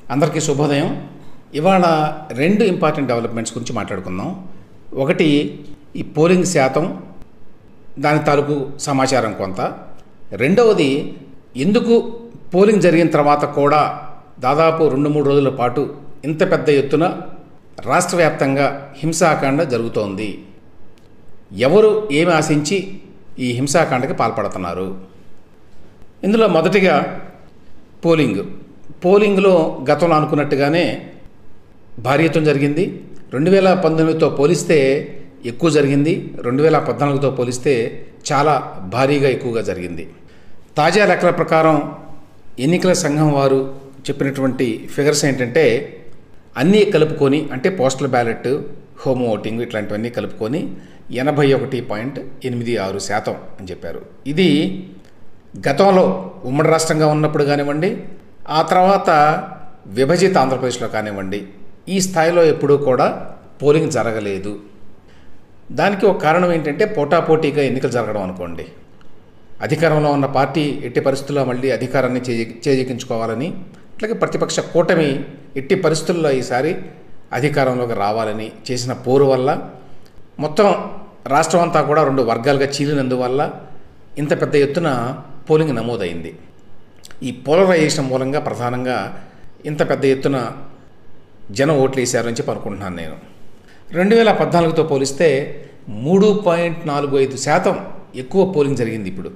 అందరికీ శుభోదయం ఇవాళ రెండు ఇంపార్టెంట్ డెవలప్మెంట్స్ గురించి మాట్లాడుకుందాం ఒకటి ఈ పోలింగ్ శాతం దాని తాలూకు సమాచారం కొంత రెండవది ఎందుకు పోలింగ్ జరిగిన తర్వాత కూడా దాదాపు రెండు మూడు రోజుల పాటు ఇంత పెద్ద ఎత్తున రాష్ట్ర వ్యాప్తంగా హింసాకాండ జరుగుతోంది ఎవరు ఏమి ఆశించి ఈ హింసాకాండకి పాల్పడుతున్నారు ఇందులో మొదటిగా పోలింగ్ పోలింగ్లో గతంలో అనుకున్నట్టుగానే భారీ ఎత్తున జరిగింది రెండు వేల పంతొమ్మిదితో పోలిస్తే ఎక్కువ జరిగింది రెండు వేల పద్నాలుగుతో పోలిస్తే చాలా భారీగా ఎక్కువగా జరిగింది తాజా లెక్కల ప్రకారం ఎన్నికల సంఘం వారు చెప్పినటువంటి ఫిగర్స్ ఏంటంటే అన్నీ కలుపుకొని అంటే పోస్టల్ బ్యాలెట్ హోమ్ ఓటింగ్ ఇట్లాంటివన్నీ కలుపుకొని ఎనభై ఒకటి పాయింట్ ఎనిమిది ఆరు శాతం అని చెప్పారు ఇది గతంలో ఉమ్మడి రాష్ట్రంగా ఉన్నప్పుడు కానివ్వండి ఆ తర్వాత విభజిత ఆంధ్రప్రదేశ్లో కానివ్వండి ఈ స్థాయిలో ఎప్పుడూ కూడా పోలింగ్ జరగలేదు దానికి ఒక కారణం ఏంటంటే పోటాపోటీగా ఎన్నికలు జరగడం అనుకోండి అధికారంలో ఉన్న పార్టీ ఎట్టి పరిస్థితుల్లో మళ్ళీ అధికారాన్ని చేజి చేజిక్కించుకోవాలని అట్లాగే ప్రతిపక్ష కూటమి ఎట్టి పరిస్థితుల్లో ఈసారి అధికారంలోకి రావాలని చేసిన పోరు వల్ల మొత్తం రాష్ట్రం అంతా కూడా రెండు వర్గాలుగా చీలినందువల్ల ఇంత పెద్ద ఎత్తున పోలింగ్ నమోదైంది ఈ పోలరైజేషన్ మూలంగా ప్రధానంగా ఇంత పెద్ద ఎత్తున జనం ఓట్లు వేశారు అని చెప్పి అనుకుంటున్నాను నేను రెండు వేల పద్నాలుగుతో పోలిస్తే మూడు పాయింట్ నాలుగు ఐదు శాతం ఎక్కువ పోలింగ్ జరిగింది ఇప్పుడు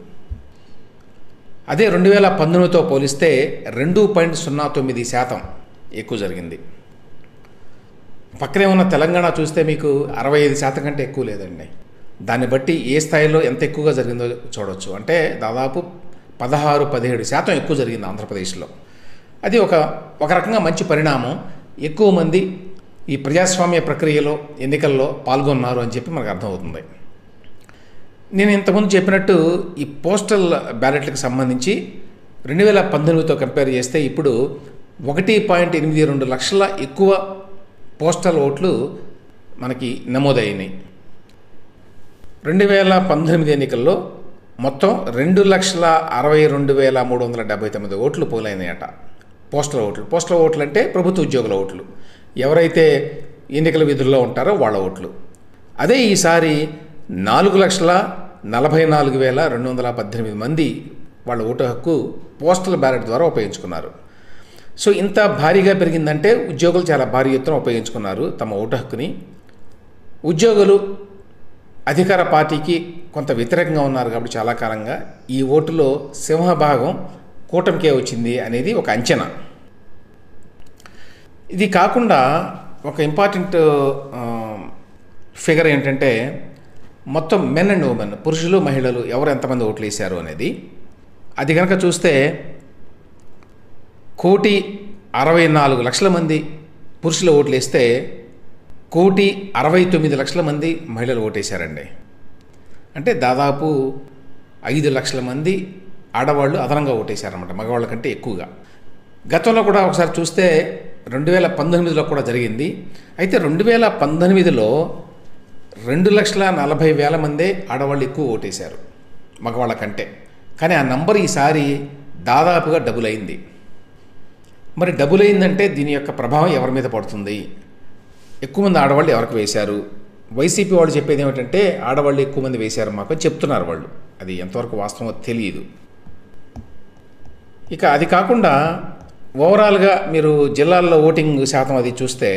అదే రెండు వేల పంతొమ్మిదితో పోలిస్తే రెండు పాయింట్ సున్నా తొమ్మిది శాతం ఎక్కువ జరిగింది పక్కనే ఉన్న తెలంగాణ చూస్తే మీకు అరవై ఐదు శాతం కంటే ఎక్కువ లేదండి దాన్ని బట్టి ఏ స్థాయిలో ఎంత ఎక్కువగా జరిగిందో చూడవచ్చు అంటే దాదాపు పదహారు పదిహేడు శాతం ఎక్కువ జరిగింది ఆంధ్రప్రదేశ్లో అది ఒక ఒక రకంగా మంచి పరిణామం ఎక్కువ మంది ఈ ప్రజాస్వామ్య ప్రక్రియలో ఎన్నికల్లో పాల్గొన్నారు అని చెప్పి మనకు అర్థమవుతుంది నేను ఇంతకుముందు చెప్పినట్టు ఈ పోస్టల్ బ్యాలెట్లకు సంబంధించి రెండు వేల పంతొమ్మిదితో కంపేర్ చేస్తే ఇప్పుడు ఒకటి పాయింట్ ఎనిమిది రెండు లక్షల ఎక్కువ పోస్టల్ ఓట్లు మనకి నమోదైనాయి రెండు వేల పంతొమ్మిది ఎన్నికల్లో మొత్తం రెండు లక్షల అరవై రెండు వేల మూడు వందల డెబ్బై తొమ్మిది ఓట్లు పోలైనాయట పోస్టల్ ఓట్లు పోస్టల్ ఓట్లు అంటే ప్రభుత్వ ఉద్యోగుల ఓట్లు ఎవరైతే ఎన్నికల విధుల్లో ఉంటారో వాళ్ళ ఓట్లు అదే ఈసారి నాలుగు లక్షల నలభై నాలుగు వేల రెండు వందల పద్దెనిమిది మంది వాళ్ళ ఓటు హక్కు పోస్టల్ బ్యాలెట్ ద్వారా ఉపయోగించుకున్నారు సో ఇంత భారీగా పెరిగిందంటే ఉద్యోగులు చాలా భారీ ఎత్తున ఉపయోగించుకున్నారు తమ ఓటు హక్కుని ఉద్యోగులు అధికార పార్టీకి కొంత వ్యతిరేకంగా ఉన్నారు కాబట్టి చాలా కాలంగా ఈ ఓటులో సింహభాగం కూటమికే వచ్చింది అనేది ఒక అంచనా ఇది కాకుండా ఒక ఇంపార్టెంట్ ఫిగర్ ఏంటంటే మొత్తం మెన్ అండ్ ఉమెన్ పురుషులు మహిళలు ఎవరు ఎంతమంది ఓట్లు వేశారు అనేది అది కనుక చూస్తే కోటి అరవై నాలుగు లక్షల మంది పురుషులు ఓట్లు వేస్తే కోటి అరవై తొమ్మిది లక్షల మంది మహిళలు ఓటేశారండి అంటే దాదాపు ఐదు లక్షల మంది ఆడవాళ్ళు అదనంగా ఓటేశారన్నమాట మగవాళ్ళ కంటే ఎక్కువగా గతంలో కూడా ఒకసారి చూస్తే రెండు వేల పంతొమ్మిదిలో కూడా జరిగింది అయితే రెండు వేల పంతొమ్మిదిలో రెండు లక్షల నలభై వేల మందే ఆడవాళ్ళు ఎక్కువ ఓటేశారు మగవాళ్ళ కంటే కానీ ఆ నంబర్ ఈసారి దాదాపుగా డబుల్ అయింది మరి డబుల్ అయిందంటే దీని యొక్క ప్రభావం ఎవరి మీద పడుతుంది ఎక్కువ మంది ఆడవాళ్ళు ఎవరికి వేశారు వైసీపీ వాళ్ళు చెప్పేది ఏమిటంటే ఆడవాళ్ళు ఎక్కువ మంది వేశారు మాకు అని చెప్తున్నారు వాళ్ళు అది ఎంతవరకు వాస్తవమో తెలియదు ఇక అది కాకుండా ఓవరాల్గా మీరు జిల్లాల్లో ఓటింగ్ శాతం అది చూస్తే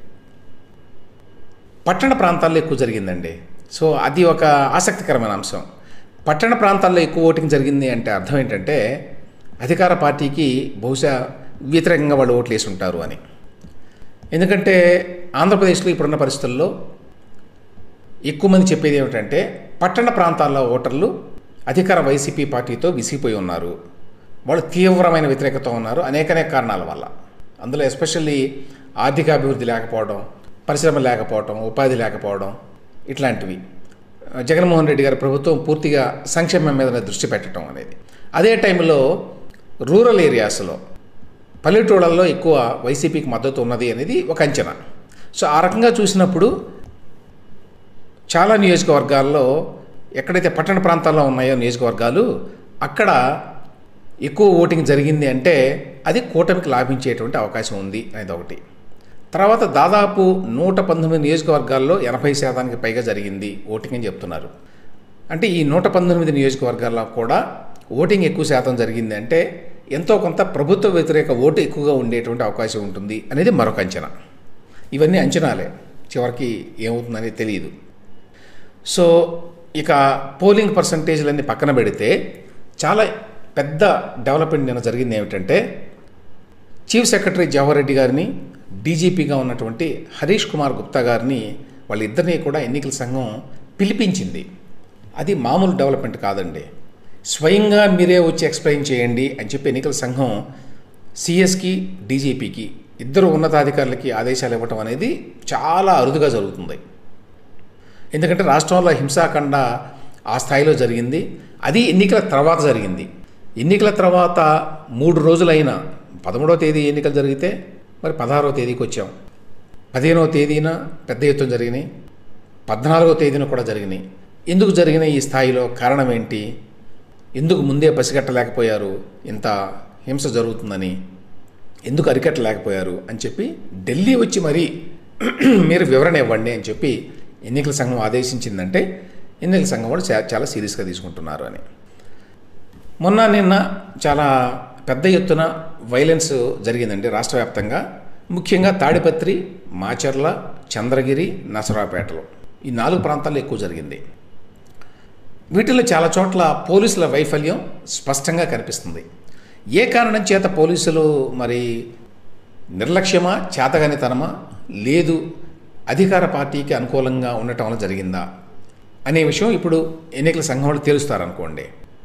పట్టణ ప్రాంతాల్లో ఎక్కువ జరిగిందండి సో అది ఒక ఆసక్తికరమైన అంశం పట్టణ ప్రాంతాల్లో ఎక్కువ ఓటింగ్ జరిగింది అంటే అర్థం ఏంటంటే అధికార పార్టీకి బహుశా వ్యతిరేకంగా వాళ్ళు ఓట్లు వేసి ఉంటారు అని ఎందుకంటే ఆంధ్రప్రదేశ్లో ఇప్పుడున్న పరిస్థితుల్లో ఎక్కువ మంది చెప్పేది ఏమిటంటే పట్టణ ప్రాంతాల్లో ఓటర్లు అధికార వైసీపీ పార్టీతో విసిగిపోయి ఉన్నారు వాళ్ళు తీవ్రమైన వ్యతిరేకత ఉన్నారు అనేక అనేక కారణాల వల్ల అందులో ఎస్పెషల్లీ ఆర్థిక అభివృద్ధి లేకపోవడం పరిశ్రమ లేకపోవడం ఉపాధి లేకపోవడం ఇట్లాంటివి జగన్మోహన్ రెడ్డి గారి ప్రభుత్వం పూర్తిగా సంక్షేమం మీద దృష్టి పెట్టడం అనేది అదే టైంలో రూరల్ ఏరియాస్లో పల్లెటూళ్ళల్లో ఎక్కువ వైసీపీకి మద్దతు ఉన్నది అనేది ఒక అంచనా సో ఆ రకంగా చూసినప్పుడు చాలా నియోజకవర్గాల్లో ఎక్కడైతే పట్టణ ప్రాంతాల్లో ఉన్నాయో నియోజకవర్గాలు అక్కడ ఎక్కువ ఓటింగ్ జరిగింది అంటే అది కూటమికి లాభించేటువంటి అవకాశం ఉంది అనేది ఒకటి తర్వాత దాదాపు నూట పంతొమ్మిది నియోజకవర్గాల్లో ఎనభై శాతానికి పైగా జరిగింది ఓటింగ్ అని చెప్తున్నారు అంటే ఈ నూట పంతొమ్మిది నియోజకవర్గాల్లో కూడా ఓటింగ్ ఎక్కువ శాతం జరిగింది అంటే ఎంతో కొంత ప్రభుత్వ వ్యతిరేక ఓటు ఎక్కువగా ఉండేటువంటి అవకాశం ఉంటుంది అనేది మరొక అంచనా ఇవన్నీ అంచనాలే చివరికి ఏమవుతుందనేది తెలియదు సో ఇక పోలింగ్ పర్సంటేజ్లన్నీ పక్కన పెడితే చాలా పెద్ద డెవలప్మెంట్ నిన్న జరిగింది ఏమిటంటే చీఫ్ సెక్రటరీ జవహర్ రెడ్డి గారిని డీజీపీగా ఉన్నటువంటి హరీష్ కుమార్ గుప్తా గారిని వాళ్ళిద్దరినీ కూడా ఎన్నికల సంఘం పిలిపించింది అది మామూలు డెవలప్మెంట్ కాదండి స్వయంగా మీరే వచ్చి ఎక్స్ప్లెయిన్ చేయండి అని చెప్పి ఎన్నికల సంఘం సిఎస్కి డీజీపీకి ఇద్దరు ఉన్నతాధికారులకి ఆదేశాలు ఇవ్వటం అనేది చాలా అరుదుగా జరుగుతుంది ఎందుకంటే రాష్ట్రంలో హింసాకాండ ఆ స్థాయిలో జరిగింది అది ఎన్నికల తర్వాత జరిగింది ఎన్నికల తర్వాత మూడు రోజులైన పదమూడవ తేదీ ఎన్నికలు జరిగితే మరి పదహారవ తేదీకి వచ్చాం పదిహేనవ తేదీన పెద్ద ఎత్తున జరిగినాయి పద్నాలుగవ తేదీన కూడా జరిగినాయి ఎందుకు జరిగిన ఈ స్థాయిలో కారణం ఏంటి ఎందుకు ముందే పసిగట్టలేకపోయారు ఇంత హింస జరుగుతుందని ఎందుకు అరికట్టలేకపోయారు అని చెప్పి ఢిల్లీ వచ్చి మరీ మీరు వివరణ ఇవ్వండి అని చెప్పి ఎన్నికల సంఘం ఆదేశించిందంటే ఎన్నికల సంఘం వాళ్ళు చా- చాలా సీరియస్గా తీసుకుంటున్నారు అని మొన్న నిన్న చాలా పెద్ద ఎత్తున వైలెన్స్ జరిగిందండి రాష్ట్ర వ్యాప్తంగా ముఖ్యంగా తాడిపత్రి మాచర్ల చంద్రగిరి నసరాపేటలో ఈ నాలుగు ప్రాంతాల్లో ఎక్కువ జరిగింది వీటిలో చాలా చోట్ల పోలీసుల వైఫల్యం స్పష్టంగా కనిపిస్తుంది ఏ కారణం చేత పోలీసులు మరి నిర్లక్ష్యమా చేతగానితనమా లేదు అధికార పార్టీకి అనుకూలంగా ఉండటం వల్ల జరిగిందా అనే విషయం ఇప్పుడు ఎన్నికల సంఘం వాళ్ళు తేలుస్తారనుకోండి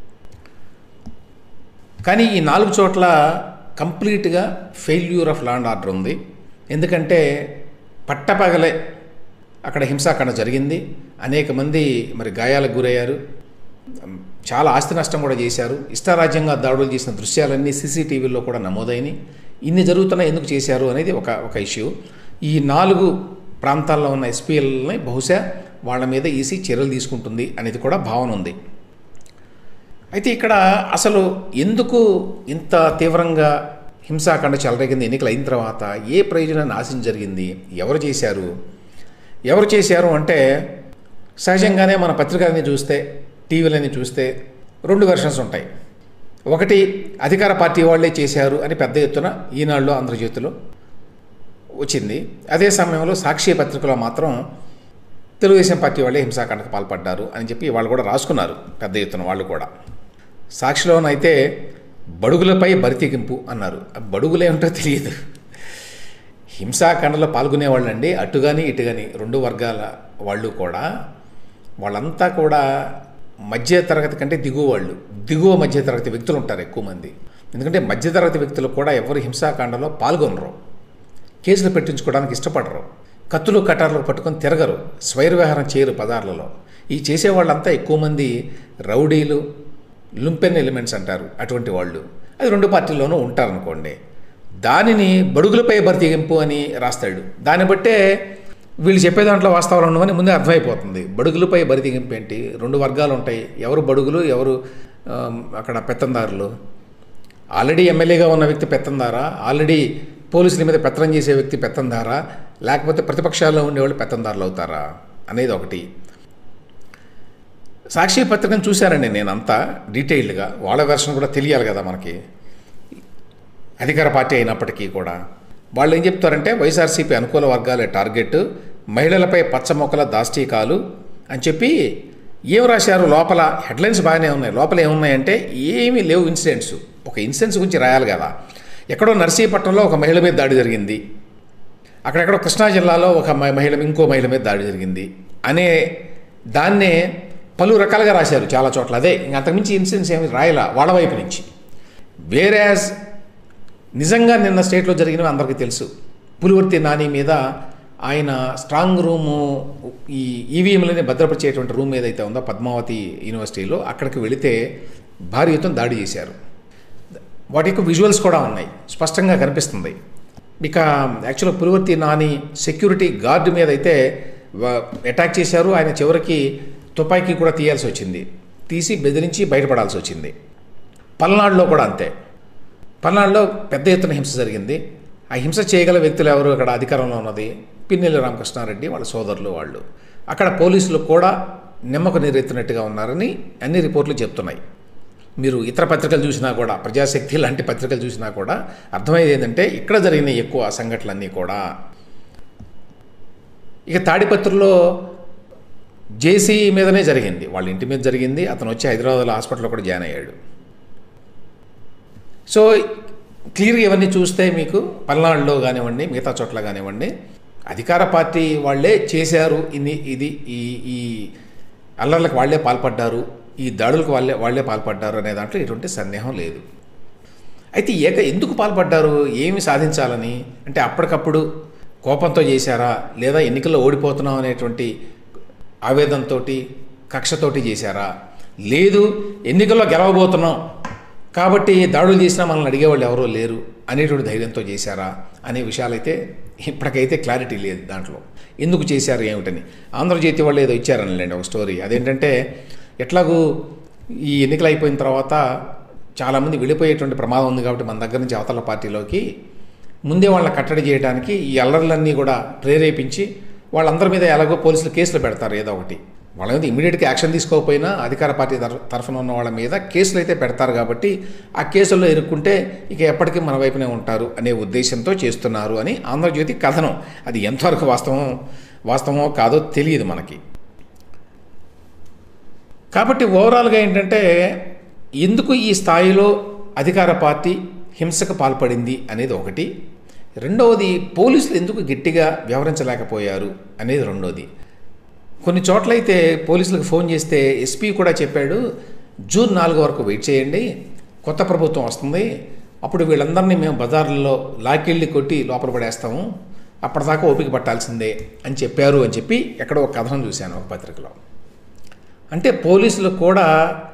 కానీ ఈ నాలుగు చోట్ల కంప్లీట్గా ఫెయిల్యూర్ ఆఫ్ ల్యాండ్ ఆర్డర్ ఉంది ఎందుకంటే పట్టపగలే అక్కడ హింసాకాండ జరిగింది అనేక మంది మరి గాయాలకు గురయ్యారు చాలా ఆస్తి నష్టం కూడా చేశారు ఇష్టారాజ్యంగా దాడులు చేసిన దృశ్యాలన్నీ సీసీటీవీలో కూడా నమోదైనవి ఇన్ని జరుగుతున్నా ఎందుకు చేశారు అనేది ఒక ఒక ఇష్యూ ఈ నాలుగు ప్రాంతాల్లో ఉన్న ఎస్పీఎల్ని బహుశా వాళ్ళ మీద ఈసీ చర్యలు తీసుకుంటుంది అనేది కూడా భావన ఉంది అయితే ఇక్కడ అసలు ఎందుకు ఇంత తీవ్రంగా హింసాకాండ చెలరేగింది ఎన్నికలు అయిన తర్వాత ఏ ప్రయోజనాన్ని ఆశించి జరిగింది ఎవరు చేశారు ఎవరు చేశారు అంటే సహజంగానే మన పత్రికలని చూస్తే టీవీలని చూస్తే రెండు వెర్షన్స్ ఉంటాయి ఒకటి అధికార పార్టీ వాళ్ళే చేశారు అని పెద్ద ఎత్తున ఈనాడులో ఆంధ్రజ్యోతిలో వచ్చింది అదే సమయంలో సాక్షి పత్రికలో మాత్రం తెలుగుదేశం పార్టీ వాళ్ళే హింసాకాండకు పాల్పడ్డారు అని చెప్పి వాళ్ళు కూడా రాసుకున్నారు పెద్ద ఎత్తున వాళ్ళు కూడా సాక్షిలోనైతే బడుగులపై బరితెగింపు అన్నారు ఆ బడుగులు ఏమిటో తెలియదు హింసాకాండలో పాల్గొనేవాళ్ళండి అటు కానీ ఇటు కానీ రెండు వర్గాల వాళ్ళు కూడా వాళ్ళంతా కూడా మధ్య తరగతి కంటే దిగువ వాళ్ళు దిగువ మధ్య తరగతి వ్యక్తులు ఉంటారు ఎక్కువ మంది ఎందుకంటే మధ్య తరగతి వ్యక్తులు కూడా ఎవరు హింసాకాండలో పాల్గొనరు కేసులు పెట్టించుకోవడానికి ఇష్టపడరు కత్తులు కటార్లు పట్టుకొని తిరగరు స్వైర వ్యవహారం చేయరు పదార్లలో ఈ చేసేవాళ్ళంతా ఎక్కువ మంది రౌడీలు లుంపెన్ ఎలిమెంట్స్ అంటారు అటువంటి వాళ్ళు అది రెండు పార్టీల్లోనూ ఉంటారనుకోండి దానిని బడుగులపై బరితెగింపు అని రాస్తాడు దాన్ని బట్టే వీళ్ళు చెప్పే దాంట్లో వాస్తవాలు ఉండవని ముందే అర్థమైపోతుంది బడుగులపై బరితెగింపు ఏంటి రెండు వర్గాలు ఉంటాయి ఎవరు బడుగులు ఎవరు ఆ, అక్కడ పెత్తందారులు ఆల్రెడీ ఎమ్మెల్యేగా ఉన్న వ్యక్తి పెత్తందారా ఆల్రెడీ పోలీసుల మీద పెత్తనం చేసే వ్యక్తి పెత్తందారా లేకపోతే ప్రతిపక్షాల్లో ఉండేవాళ్ళు పెత్తందారులు అవుతారా అనేది ఒకటి సాక్షి పత్రికను చూశానండి నేను అంతా డీటెయిల్డ్గా వాళ్ళ వెర్షన్ కూడా తెలియాలి కదా మనకి అధికార పార్టీ అయినప్పటికీ కూడా వాళ్ళు ఏం చెప్తారంటే వైఎస్ఆర్సీపీ అనుకూల వర్గాలే టార్గెట్ మహిళలపై పచ్చమొక్కల దాష్టీకాలు అని చెప్పి ఏం రాశారు లోపల హెడ్లైన్స్ బాగానే ఉన్నాయి లోపల ఏమున్నాయంటే ఏమీ లేవు ఇన్సిడెంట్స్ ఒక ఇన్సిడెంట్స్ గురించి రాయాలి కదా ఎక్కడో నర్సీపట్నంలో ఒక మహిళ మీద దాడి జరిగింది అక్కడెక్కడో కృష్ణా జిల్లాలో ఒక మ- మహిళ ఇంకో మహిళ మీద దాడి జరిగింది అనే దాన్నే పలు రకాలుగా రాశారు చాలా చోట్ల అదే ఇంక అంతకుమించి ఇన్సిడెంట్స్ ఏమి రాయలా వాళ్ళ వైపు నుంచి వేరేజ్ నిజంగా నిన్న స్టేట్లో జరిగినవి అందరికీ తెలుసు పులివర్తి నాని మీద ఆయన స్ట్రాంగ్ రూము ఈ ఈవీఎంలని భద్రపరిచేటువంటి రూమ్ ఏదైతే ఉందో పద్మావతి యూనివర్సిటీలో అక్కడికి వెళితే భారీ ఎత్తున దాడి చేశారు వాటి యొక్క విజువల్స్ కూడా ఉన్నాయి స్పష్టంగా కనిపిస్తుంది ఇక యాక్చువల్గా పులివర్తి నాని సెక్యూరిటీ గార్డు మీద అయితే వ- అటాక్ చేశారు ఆయన చివరికి తుపాకీ కూడా తీయాల్సి వచ్చింది తీసి బెదిరించి బయటపడాల్సి వచ్చింది పల్నాడులో కూడా అంతే పల్నాడులో పెద్ద ఎత్తున హింస జరిగింది ఆ హింస చేయగల వ్యక్తులు ఎవరు అక్కడ అధికారంలో ఉన్నది పిన్నెల్లి రామకృష్ణారెడ్డి వాళ్ళ సోదరులు వాళ్ళు అక్కడ పోలీసులు కూడా నిమ్మకు నీరెత్తినట్టుగా ఉన్నారని అన్ని రిపోర్ట్లు చెప్తున్నాయి మీరు ఇతర పత్రికలు చూసినా కూడా ప్రజాశక్తి లాంటి పత్రికలు చూసినా కూడా అర్థమయ్యేది ఏంటంటే ఇక్కడ జరిగిన ఎక్కువ సంఘటనలన్నీ కూడా ఇక తాడిపత్రిలో జేసీ మీదనే జరిగింది వాళ్ళ ఇంటి మీద జరిగింది అతను వచ్చి హైదరాబాద్లో హాస్పిటల్లో కూడా జాయిన్ అయ్యాడు సో క్లియర్గా ఇవన్నీ చూస్తే మీకు పల్నాడులో కానివ్వండి మిగతా చోట్ల కానివ్వండి అధికార పార్టీ వాళ్ళే చేశారు ఇన్ని ఇది ఈ ఈ అల్లర్లకు వాళ్ళే పాల్పడ్డారు ఈ దాడులకు వాళ్ళే వాళ్ళే పాల్పడ్డారు అనే దాంట్లో ఎటువంటి సందేహం లేదు అయితే ఏక ఎందుకు పాల్పడ్డారు ఏమి సాధించాలని అంటే అప్పటికప్పుడు కోపంతో చేశారా లేదా ఎన్నికల్లో ఓడిపోతున్నాం అనేటువంటి ఆవేదనతో కక్షతోటి చేశారా లేదు ఎన్నికల్లో గెలవబోతున్నాం కాబట్టి దాడులు చేసినా మనల్ని అడిగేవాళ్ళు ఎవరో లేరు అనేటువంటి ధైర్యంతో చేశారా అనే విషయాలైతే ఇప్పటికైతే క్లారిటీ లేదు దాంట్లో ఎందుకు చేశారు ఏమిటని ఆంధ్రజ్యోతి వాళ్ళు ఏదో ఇచ్చారనిలేండి ఒక స్టోరీ అదేంటంటే ఎట్లాగూ ఈ ఎన్నికలు అయిపోయిన తర్వాత చాలామంది వెళ్ళిపోయేటువంటి ప్రమాదం ఉంది కాబట్టి మన దగ్గర నుంచి అవతల పార్టీలోకి ముందే వాళ్ళని కట్టడి చేయడానికి ఈ అల్లర్లన్నీ కూడా ప్రేరేపించి వాళ్ళందరి మీద ఎలాగో పోలీసులు కేసులు పెడతారు ఏదో ఒకటి వాళ్ళ మీద ఇమీడియట్గా యాక్షన్ తీసుకోకపోయినా అధికార పార్టీ తర తరఫున ఉన్న వాళ్ళ మీద కేసులు అయితే పెడతారు కాబట్టి ఆ కేసుల్లో ఇరుక్కుంటే ఇక ఎప్పటికీ మన వైపునే ఉంటారు అనే ఉద్దేశంతో చేస్తున్నారు అని ఆంధ్రజ్యోతి కథనం అది ఎంతవరకు వాస్తవం వాస్తవమో కాదో తెలియదు మనకి కాబట్టి ఓవరాల్గా ఏంటంటే ఎందుకు ఈ స్థాయిలో అధికార పార్టీ హింసకు పాల్పడింది అనేది ఒకటి రెండవది పోలీసులు ఎందుకు గట్టిగా వ్యవహరించలేకపోయారు అనేది రెండోది కొన్ని చోట్లయితే పోలీసులకు ఫోన్ చేస్తే ఎస్పీ కూడా చెప్పాడు జూన్ నాలుగు వరకు వెయిట్ చేయండి కొత్త ప్రభుత్వం వస్తుంది అప్పుడు వీళ్ళందరినీ మేము బజార్లలో లాకెళ్ళి కొట్టి లోపల పడేస్తాము అప్పటిదాకా ఓపిక పట్టాల్సిందే అని చెప్పారు అని చెప్పి ఎక్కడో ఒక కథనం చూశాను ఒక పత్రికలో అంటే పోలీసులు కూడా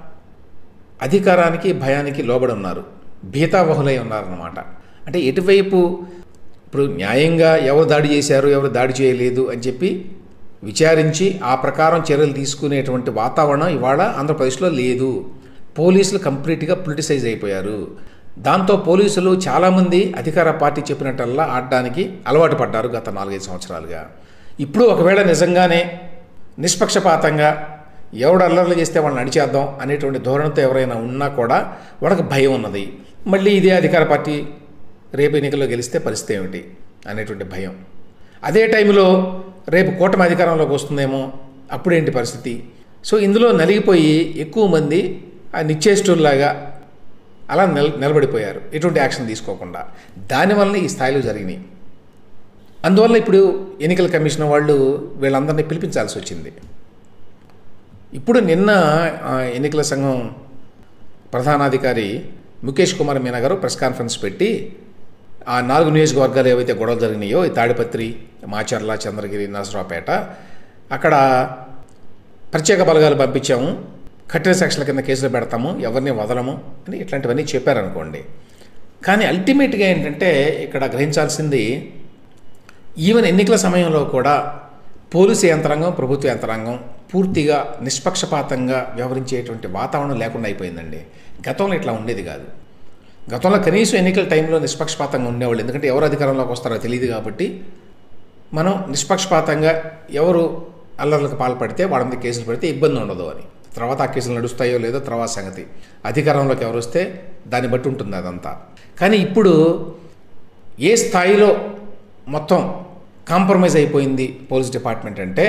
అధికారానికి భయానికి లోబడి ఉన్నారు భీతావహులై ఉన్నారన్నమాట అంటే ఎటువైపు ఇప్పుడు న్యాయంగా ఎవరు దాడి చేశారు ఎవరు దాడి చేయలేదు అని చెప్పి విచారించి ఆ ప్రకారం చర్యలు తీసుకునేటువంటి వాతావరణం ఇవాళ ఆంధ్రప్రదేశ్లో లేదు పోలీసులు కంప్లీట్గా పొలిటిసైజ్ అయిపోయారు దాంతో పోలీసులు చాలామంది అధికార పార్టీ చెప్పినట్టల్లా ఆడడానికి అలవాటు పడ్డారు గత నాలుగైదు సంవత్సరాలుగా ఇప్పుడు ఒకవేళ నిజంగానే నిష్పక్షపాతంగా ఎవడు అల్లర్లు చేస్తే వాళ్ళని నడిచేద్దాం అనేటువంటి ధోరణితో ఎవరైనా ఉన్నా కూడా వాళ్ళకి భయం ఉన్నది మళ్ళీ ఇదే అధికార పార్టీ రేపు ఎన్నికల్లో గెలిస్తే పరిస్థితి ఏమిటి అనేటువంటి భయం అదే టైంలో రేపు కూటమి అధికారంలోకి వస్తుందేమో అప్పుడేంటి పరిస్థితి సో ఇందులో నలిగిపోయి ఎక్కువ మంది ఆ నిశ్చేష్టుల్లాగా అలా నిల నిలబడిపోయారు ఎటువంటి యాక్షన్ తీసుకోకుండా దానివల్ల ఈ స్థాయిలో జరిగినాయి అందువల్ల ఇప్పుడు ఎన్నికల కమిషన్ వాళ్ళు వీళ్ళందరినీ పిలిపించాల్సి వచ్చింది ఇప్పుడు నిన్న ఆ, ఎన్నికల సంఘం ప్రధానాధికారి ముఖేష్ కుమార్ మీనా గారు ప్రెస్ కాన్ఫరెన్స్ పెట్టి ఆ నాలుగు నియోజకవర్గాలు ఏవైతే గొడవలు జరిగినాయో ఈ తాడిపత్రి మాచర్ల చంద్రగిరి నరసరావుపేట అక్కడ ప్రత్యేక బలగాలు పంపించాము కఠిన సెక్షన్ల కింద కేసులు పెడతాము ఎవరిని వదలము అని ఇట్లాంటివన్నీ చెప్పారనుకోండి కానీ అల్టిమేట్గా ఏంటంటే ఇక్కడ గ్రహించాల్సింది ఈవెన్ ఎన్నికల సమయంలో కూడా పోలీసు యంత్రాంగం ప్రభుత్వ యంత్రాంగం పూర్తిగా నిష్పక్షపాతంగా వ్యవహరించేటువంటి వాతావరణం లేకుండా అయిపోయిందండి గతంలో ఇట్లా ఉండేది కాదు గతంలో కనీసం ఎన్నికల టైంలో నిష్పక్షపాతంగా ఉండేవాళ్ళు ఎందుకంటే ఎవరు అధికారంలోకి వస్తారో తెలియదు కాబట్టి మనం నిష్పక్షపాతంగా ఎవరు అల్లర్లకు పాల్పడితే వాళ్ళ మీద కేసులు పెడితే ఇబ్బంది ఉండదు అని తర్వాత ఆ కేసులు నడుస్తాయో లేదో తర్వాత సంగతి అధికారంలోకి ఎవరు వస్తే దాన్ని బట్టి ఉంటుంది అదంతా కానీ ఇప్పుడు ఏ స్థాయిలో మొత్తం కాంప్రమైజ్ అయిపోయింది పోలీస్ డిపార్ట్మెంట్ అంటే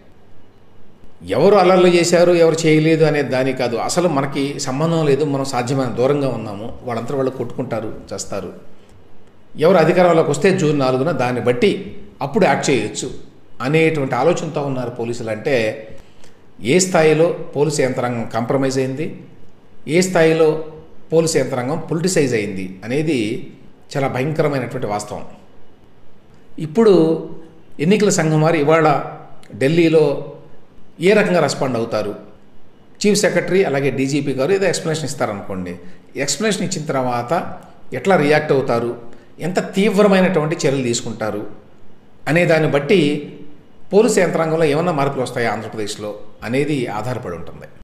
ఎవరు అల్లర్లు చేశారు ఎవరు చేయలేదు అనే దాని కాదు అసలు మనకి సంబంధం లేదు మనం సాధ్యమైన దూరంగా ఉన్నాము వాళ్ళంతా వాళ్ళు కొట్టుకుంటారు చేస్తారు ఎవరు అధికారంలోకి వస్తే జూన్ నాలుగున దాన్ని బట్టి అప్పుడు యాక్ట్ చేయొచ్చు అనేటువంటి ఆలోచనతో ఉన్నారు పోలీసులు అంటే ఏ స్థాయిలో పోలీసు యంత్రాంగం కాంప్రమైజ్ అయింది ఏ స్థాయిలో పోలీసు యంత్రాంగం పొలిటిసైజ్ అయింది అనేది చాలా భయంకరమైనటువంటి వాస్తవం ఇప్పుడు ఎన్నికల సంఘం వారు ఇవాళ ఢిల్లీలో ఏ రకంగా రెస్పాండ్ అవుతారు చీఫ్ సెక్రటరీ అలాగే డీజీపీ గారు ఏదో ఎక్స్ప్లెనేషన్ ఇస్తారనుకోండి ఎక్స్ప్లెనేషన్ ఇచ్చిన తర్వాత ఎట్లా రియాక్ట్ అవుతారు ఎంత తీవ్రమైనటువంటి చర్యలు తీసుకుంటారు అనే దాన్ని బట్టి పోలీసు యంత్రాంగంలో ఏమన్నా మార్పులు వస్తాయా ఆంధ్రప్రదేశ్లో అనేది ఆధారపడి ఉంటుంది